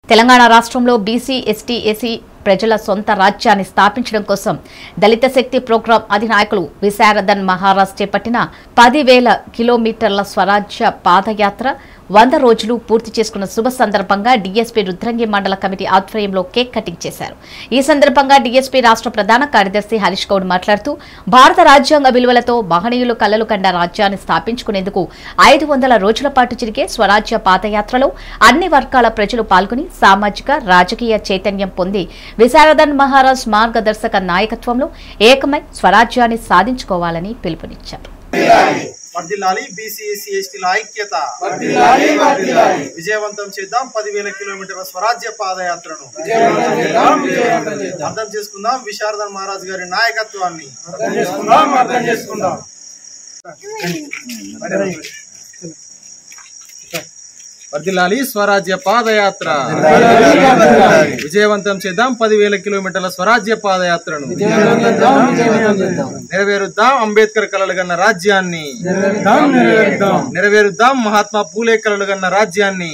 తెలంగాణ రాష్ట్రంలో BC ST SC ప్రజల సొంత రాజ్యాన్ని స్థాపించడం కోసం దళిత శక్తి ప్రోగ్రాం అధినాయకులు విశారదన్ మహారాజ్ చేపట్టిన పదివేల కిలోమీటర్ల స్వరాజ్య పాదయాత్ర వంద రోజులు పూర్తి చేసుకున్న శుభ సందర్భంగా డీఎస్పీ రుద్రంగి మండల కమిటీ ఆధ్వర్యంలో కేక్ కటింగ్ చేశారు ఈ సందర్భంగా డీఎస్పీ రాష్ట్ర ప్రధాన కార్యదర్శి హరీష్ గౌడ్ మాట్లాడుతూ భారత రాజ్యాంగ విలువలతో మహనీయులు కలలు కండ రాజ్యాన్ని స్థాపించుకునేందుకు ఐదు వందల రోజుల పాటు జరిగే స్వరాజ్య పాదయాత్రలో అన్ని వర్గాల ప్రజలు పాల్గొని సామాజిక రాజకీయ చైతన్యం పొంది విశారదన్ మహారాజ్ మార్గదర్శక నాయకత్వంలో ఏకమై స్వరాజ్యాన్ని సాధించుకోవాలని పిలుపునిచ్చారు వర్ధిల్లాలి బీసీ ఎస్సీ ఎస్టీల ఐక్యత విజయవంతం చేద్దాం పదివేల కిలోమీటర్ల స్వరాజ్య పాదయాత్రను అర్థం చేసుకుందాం విశారదన్ మహారాజ్ గారి నాయకత్వాన్ని వర్ధిల్లాలి స్వరాజ్య పాదయాత్ర విజయవంతం చేద్దాం పదివేల కిలోమీటర్ల స్వరాజ్య పాదయాత్రను నెరవేరుద్దాం అంబేద్కర్ కలలు గన్న రాజ్యాన్ని నెరవేరుద్దాం మహాత్మా పూలే కలలు గన్న రాజ్యాన్ని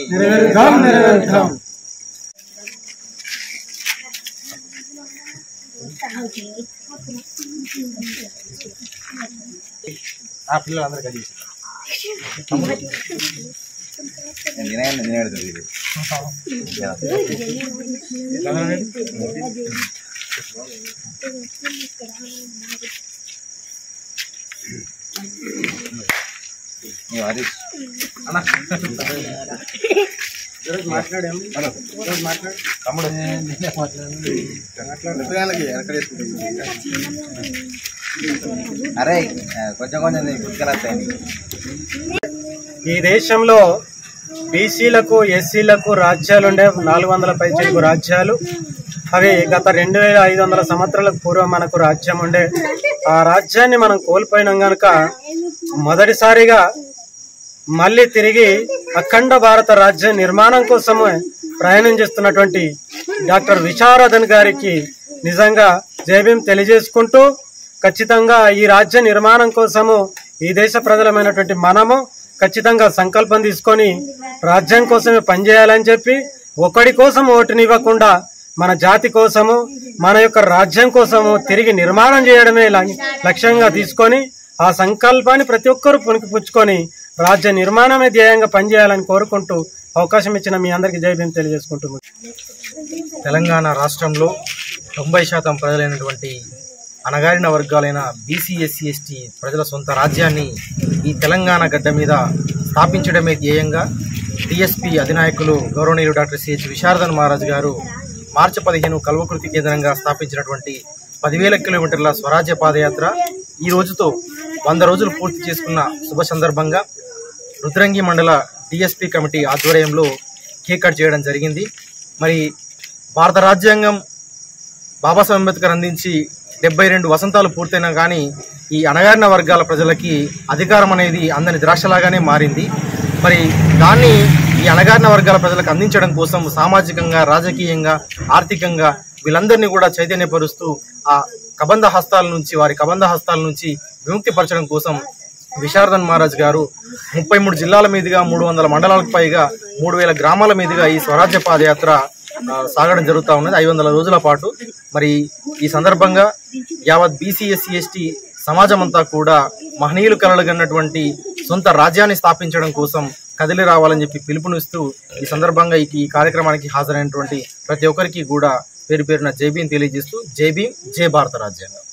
ఆ పిల్లలందరూ కలిసి మాట్లాడాము మాట్లాడు తమ్ముడు అరే కొంచెం కొంచెం గుర్తుకెళ్ళాయి ఈ దేశంలో బీసీలకు ఎస్సీలకు రాజ్యాలుండే నాలుగు వందల పైచిలకు రాజ్యాలు అవి గత రెండు వేల ఐదు వందల సంవత్సరాలకు పూర్వం మనకు రాజ్యం ఉండే ఆ రాజ్యాన్ని మనం కోల్పోయినాం గనుక మొదటిసారిగా మళ్ళీ తిరిగి అఖండ భారత రాజ్య నిర్మాణం కోసము ప్రయాణం చేస్తున్నటువంటి డాక్టర్ విశారదన్ గారికి నిజంగా జయభీం తెలియజేసుకుంటూ ఖచ్చితంగా ఈ రాజ్య నిర్మాణం కోసము ఈ దేశ ప్రజలమైనటువంటి మనము ఖచ్చితంగా సంకల్పం తీసుకొని రాజ్యం కోసమే పనిచేయాలని చెప్పి ఒకడి కోసం ఓటునివ్వకుండా మన జాతి కోసము మన యొక్క రాజ్యం కోసము తిరిగి నిర్మాణం చేయడమే ల- లక్ష్యంగా తీసుకొని ఆ సంకల్పాన్ని ప్రతి ఒక్కరూ పుణికిపుచ్చుకొని రాజ్య నిర్మాణమే ధ్యేయంగా పనిచేయాలని కోరుకుంటూ అవకాశం ఇచ్చిన మీ అందరికీ జై భీమ్ తెలియజేసుకుంటున్నాను తెలంగాణ రాష్ట్రంలో తొంభై శాతం ప్రజలైనటువంటి అణగారిన వర్గాలైన బీసీ ఎస్సీ ఎస్టీ ప్రజల సొంత రాజ్యాన్ని ఈ తెలంగాణ గడ్డ మీద స్థాపించడమే ధ్యేయంగా డిఎస్పీ అధినాయకులు గౌరవనీయులు డాక్టర్ సిహెచ్ విశారదన్ మహారాజ్ గారు మార్చి పదిహేను కల్వకృతి కేంద్రంగా స్థాపించినటువంటి పదివేల కిలోమీటర్ల స్వరాజ్య పాదయాత్ర ఈ రోజుతో వంద రోజులు పూర్తి చేసుకున్న శుభ సందర్భంగా రుద్రంగి మండల డిఎస్పీ కమిటీ ఆధ్వర్యంలో కేక్ కట్ చేయడం జరిగింది మరి భారత రాజ్యాంగం బాబాసాహెబ్ అంబేద్కర్ అందించి డెబ్బై రెండు వసంతాలు పూర్తయినా కానీ ఈ అణగారిన వర్గాల ప్రజలకి అధికారం అనేది అందని ద్రాక్షలాగానే మారింది మరి దాన్ని ఈ అణగారిన వర్గాల ప్రజలకు అందించడం కోసం సామాజికంగా రాజకీయంగా ఆర్థికంగా వీళ్ళందరినీ కూడా చైతన్యపరుస్తూ ఆ కబంధ హస్తాల నుంచి వారి కబంధ హస్తాల నుంచి విముక్తిపరచడం కోసం విశారదన్ మహారాజ్ గారు ముప్పై మూడు జిల్లాల మీదుగా మూడు వందల మండలాలకు పైగా మూడు వేల గ్రామాల మీదుగా ఈ స్వరాజ్య పాదయాత్ర ఆ, సాగడం జరుగుతూ ఉన్నది ఐదు వందల రోజుల పాటు మరి ఈ సందర్భంగా యావత్ బీసీ ఎస్సీ ఎస్టీ సమాజం అంతా కూడా మహనీయులు కలగన్నటువంటి సొంత రాజ్యాన్ని స్థాపించడం కోసం కదిలి రావాలని చెప్పి పిలుపునిస్తూ ఈ సందర్భంగా ఈ ఈ కార్యక్రమానికి హాజరైనటువంటి ప్రతి ఒక్కరికి కూడా పేరు పేరున జై భీం తెలియజేస్తూ జై భీం జై భారత రాజ్యాంగం